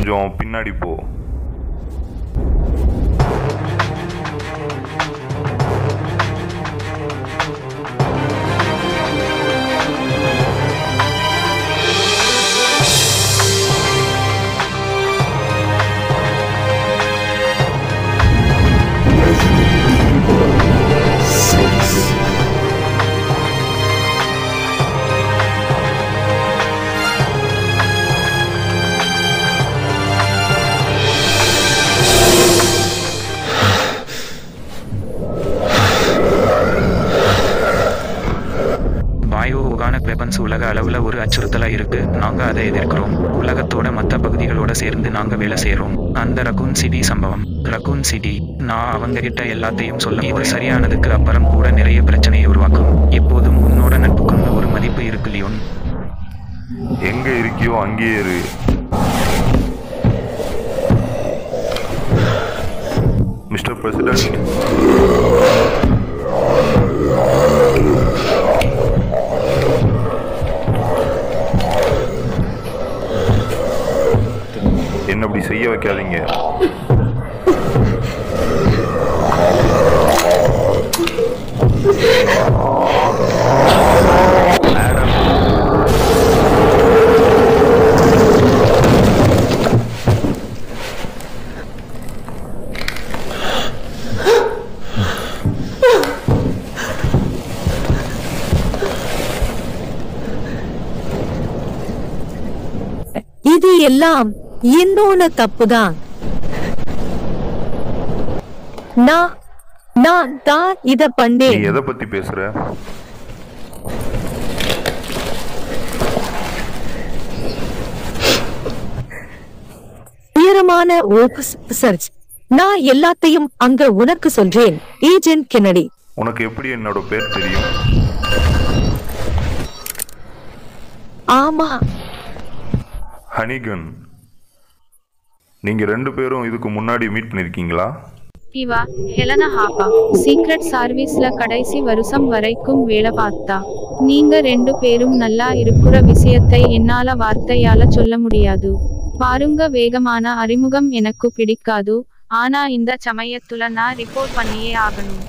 கொஞ்சம் பின்னாடி போ பயோ ஒகானக் வெப்பன்ஸ் உலக அளவில் ஒரு அச்சுறுத்தலாக இருக்கு நாங்க அதை எதிர்க்கிறோம் உலகத்தோட மற்ற பகுதிகளோட சேர்ந்து நாங்க வேலை செய்றோம் அந்த ரகூன் சிட்டி சம்பவம் ரகூன் சிட்டி நான் அவங்க கிட்ட எல்லாத்தையும் சொல்ல இது சரியானதுக்கு அப்புறம் கூட நிறைய பிரச்சனையை உருவாக்கும் இப்போதும் உன்னோட நட்புக்குன்னு ஒரு மதிப்பு இருக்கு லியோன் எங்க இருக்கியோ அங்கேயே இரு மிஸ்டர் பிரசிடென்ட் என்ன அப்படி செய்ய வைக்காதீங்க ஆடம் இது எல்லாம் என்னோட தப்புதான் நான் நான் தான் இத நீ பண்ணேன் எதை பத்தி பேசுற உயரமான ஓபஸ் சர்ச் நான் எல்லாத்தையும் அங்க உனக்கு சொல்றேன் ஏஜென்ட் கென்னடி உனக்கு எப்படி என்னோட பேர் தெரியும் ஆமா ஹனிகன் நீங்க ரெண்டு பேரும் இதுக்கு முன்னாடி மீட் பண்ணிருக்கீங்களா இவ ஹெலனா ஹாப்பா சீக்ரெட் சர்வீஸ்ல கடைசி வருஷம் வரைக்கும் வேலை பார்த்தா நீங்க ரெண்டு பேரும் நல்லா இருக்கிற விஷயத்தை என்னால வார்த்தையால சொல்ல முடியாது பாருங்க வேகமான அறிமுகம் எனக்கு பிடிக்காது ஆனா இந்த சமயத்துல நான் ரிப்போர்ட் பண்ணியே ஆகணும்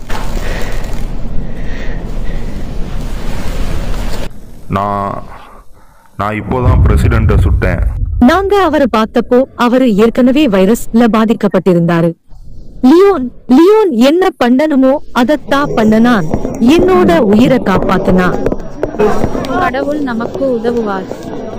நான் நான் இப்போதான் பிரசிடெண்ட்டை சுட்டேன் நாங்க அவரை பார்த்தப்போ அவரு ஏற்கனவே வைரஸ்ல பாதிக்கப்பட்டிருந்தாரு லியோன் லியோன் என்ன பண்ணணுமோ அதத்தான் பண்ணனான் என்னோட உயிரை காப்பாத்தினான் கடவுள் நமக்கு உதவுவார்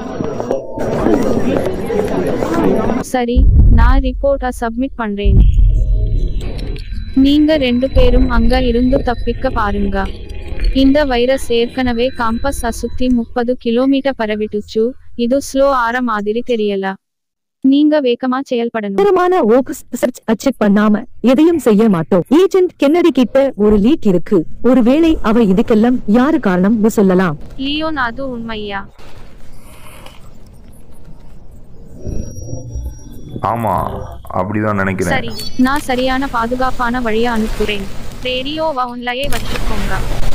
சரி நான் ரிப்போர்ட்டை சப்மிட் பண்றேன் நீங்க ரெண்டு பேரும் அங்க இருந்து தப்பிக்க பாருங்க இந்த வைரஸ் ஏற்கனவே காம்பஸ் சுத்தி முப்பது கிலோமீட்டர் பரவிட்டுச்சு இது ஸ்லோ ஆற மாதிரி தெரியல நீங்க வேகமா செயல்படணும் தரமான ஓபஸ் சர்ச் அச்செக் பண்ணாம எதையும் செய்ய மாட்டோம் ஏஜென்ட் கென்னடி கிட்ட ஒரு லீக் இருக்கு ஒருவேளை அவ இதுக்கெல்லாம் யாரு காரணம்னு சொல்லலாம் லியோன் அது உண்மையா ஆமா அப்படிதான் நினைக்கிறேன் சரி நான் சரியான பாதுகாப்பான வழியா அனுப்புறேன் ரேடியோவை ஒன்லயே வச்சுக்கோங்க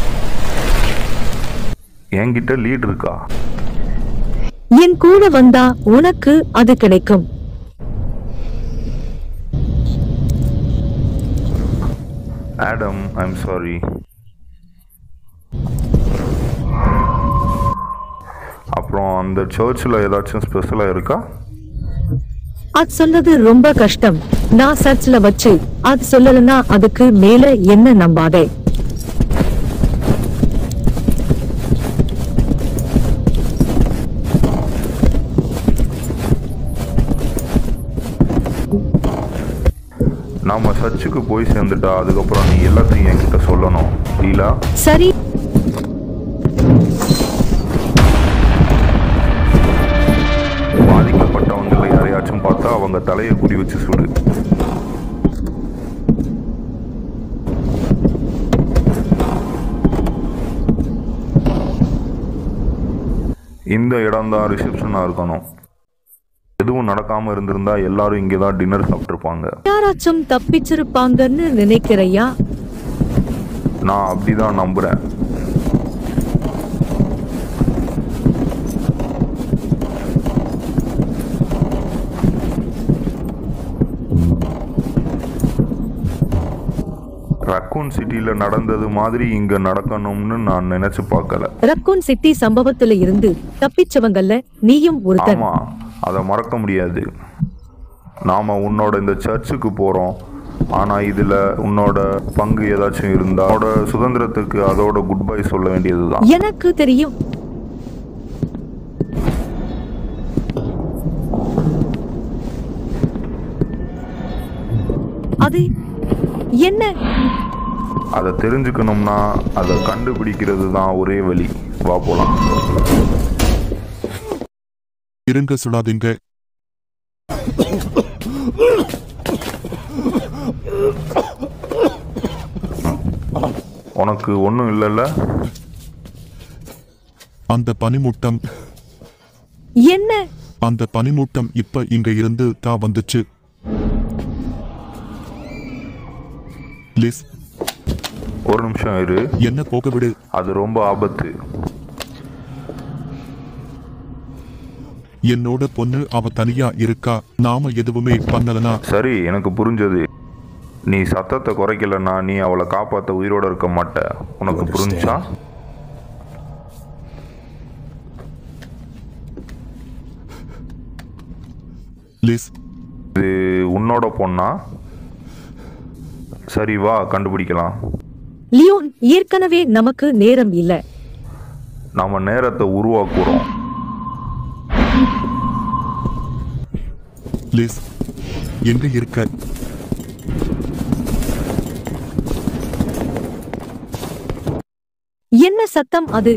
என்கிட்ட லீட் இருக்கா என் கூட வந்தா உனக்கு அது கிடைக்கும் ஆடம் ஐம் சாரி அப்புறம் அந்த சர்ச்சில் ஏதாச்சும் ஸ்பெஷலாக இருக்கா அது சொல்றது ரொம்ப கஷ்டம் நான் சர்ச்ல வச்சு அது சொல்லலன்னா அதுக்கு மேல என்ன நம்பாதே நாம சர்ச்சுக்கு போய் சேர்ந்துட்டா அதுக்கப்புறம் நீ எல்லாத்தையும் என்கிட்ட சொல்லணும் லீலா சரி பாதிக்கப்பட்டவங்களை யாரையாச்சும் பார்த்தா அவங்க தலையை குறி வச்சு சுடு இந்த இடம் தான் ரிசப்ஷனாக இருக்கணும் எதுவும் நடக்காம இருந்திருந்தா எல்லாரும் இங்கே தான் டின்னர் சாப்பிட்ருப்பாங்க யாராச்சும் தப்பிச்சிருப்பாங்கன்னு நினைக்கிறையா நான் அப்படிதான் நம்புறேன் ரக்கூன் சிட்டியில் நடந்தது மாதிரி இங்கே நடக்கணும்னு நான் நினச்சி பார்க்கல ரக்கூன் சிட்டி சம்பவத்துல இருந்து தப்பிச்சவங்கல்ல நீயும் ஒருத்தன் ஆமாம் அதை மறக்க முடியாது நாம் உன்னோட இந்த சர்ச்சுக்கு போகிறோம் ஆனால் இதில் உன்னோட பங்கு ஏதாச்சும் இருந்தால் உன்னோட சுதந்திரத்துக்கு அதோட குட் பை சொல்ல வேண்டியது தான் எனக்கு தெரியும் அது என்ன அதை தெரிஞ்சுக்கணும்னா அதை கண்டுபிடிக்கிறது தான் ஒரே வழி வா போலாம் இருங்க சுடாதீங்க உனக்கு ஒன்றும் இல்லைல்ல அந்த பனிமூட்டம் என்ன அந்த பனிமூட்டம் இப்ப இங்க இருந்து தான் வந்துச்சு லிஸ் ஒரு நிமிஷம் இரு என்ன போக விடு அது ரொம்ப ஆபத்து என்னோட பொண்ணு அவ தனியா இருக்கா நாம எதுவுமே பண்ணலனா சரி எனக்கு புரிஞ்சது நீ சத்தத்தை குறைக்கலன்னா நீ அவளை காப்பாற்ற உயிரோட இருக்க மாட்ட உனக்கு புரிஞ்சா லிஸ் இது உன்னோட பொண்ணா சரி வா கண்டுபிடிக்கலாம் லியோன் ஏற்கனவே நமக்கு நேரம் இல்ல நாம நேரத்தை உருவாக்குறோம் லிஸ் எங்க இருக்க என்ன சத்தம் அது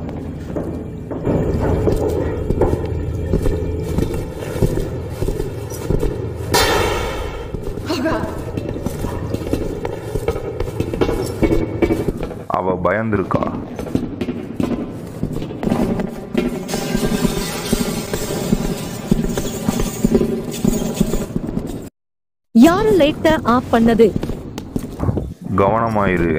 அவ பயந்திருக்கா யாரு லைட்ட ஆஃப் பண்ணது கவனமாயிரு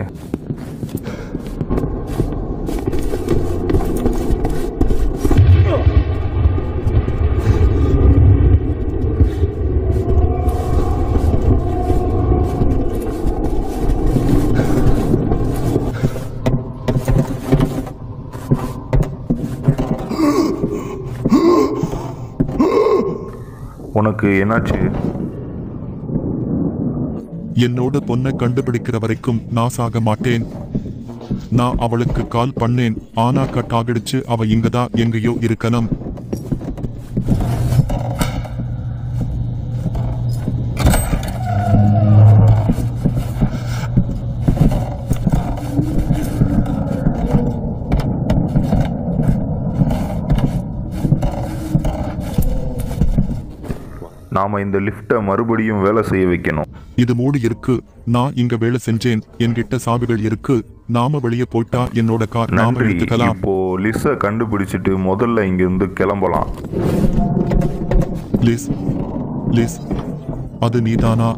உனக்கு என்னாச்சு என்னோட பொண்ணை கண்டுபிடிக்கிற வரைக்கும் நான் சாக மாட்டேன் நான் அவளுக்கு கால் பண்ணேன் ஆனா கட் ஆகிடுச்சு அவ இங்கதான் எங்கேயோ இருக்கணும் நாம இந்த லிஃப்ட்டை மறுபடியும் வேலை செய்ய வைக்கணும் இது மூடி இருக்கு நான் இங்க வேலை செஞ்சேன் என்கிட்ட சாவிகள் இருக்கு நாம வெளியே போயிட்டா என்னோட கார் நாம நன்றி எடுத்துக்கலாம் இப்போ லிஸ்ஸை கண்டுபிடிச்சிட்டு முதல்ல இங்கிருந்து கிளம்பலாம் லிஸ் லிஸ் அது நீதானா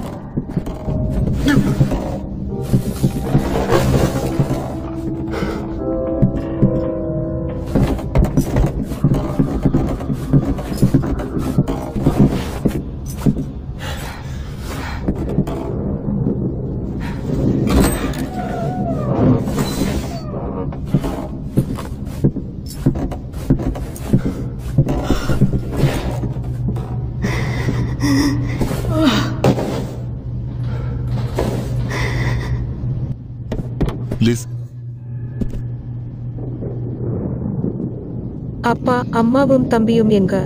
லிஸ் அப்பா அம்மாவும் தம்பியும் எங்க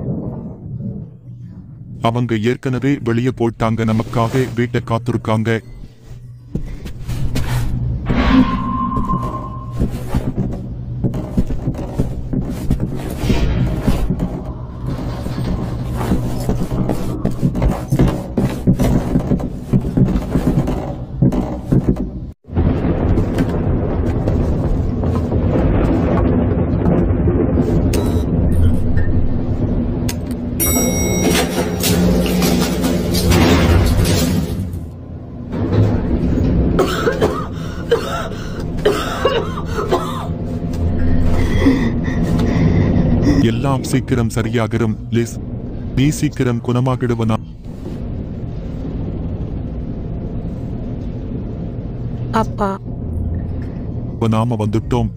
அவங்க ஏற்கனவே வெளியே போயிட்டாங்க நமக்காக வீட்டை காத்திருக்காங்க எல்லாம் சீக்கிரம் சரியாகிரும் லிஸ் நீ சீக்கிரம் குணமாகிடுவனா அப்பா இப்ப நாம வந்துட்டோம்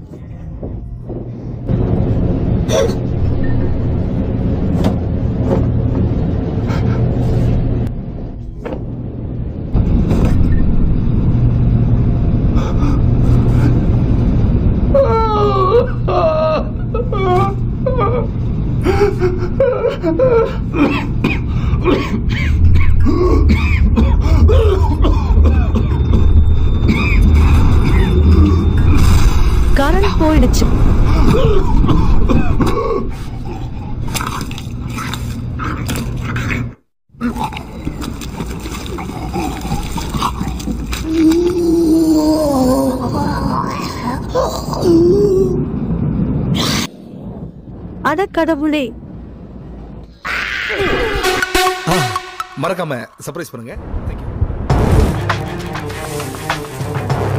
கரண்ட் போயிடுச்சு அட கடவுளே மறக்காம சர்ப்ரைஸ் பண்ணுங்க தேங்க்யூ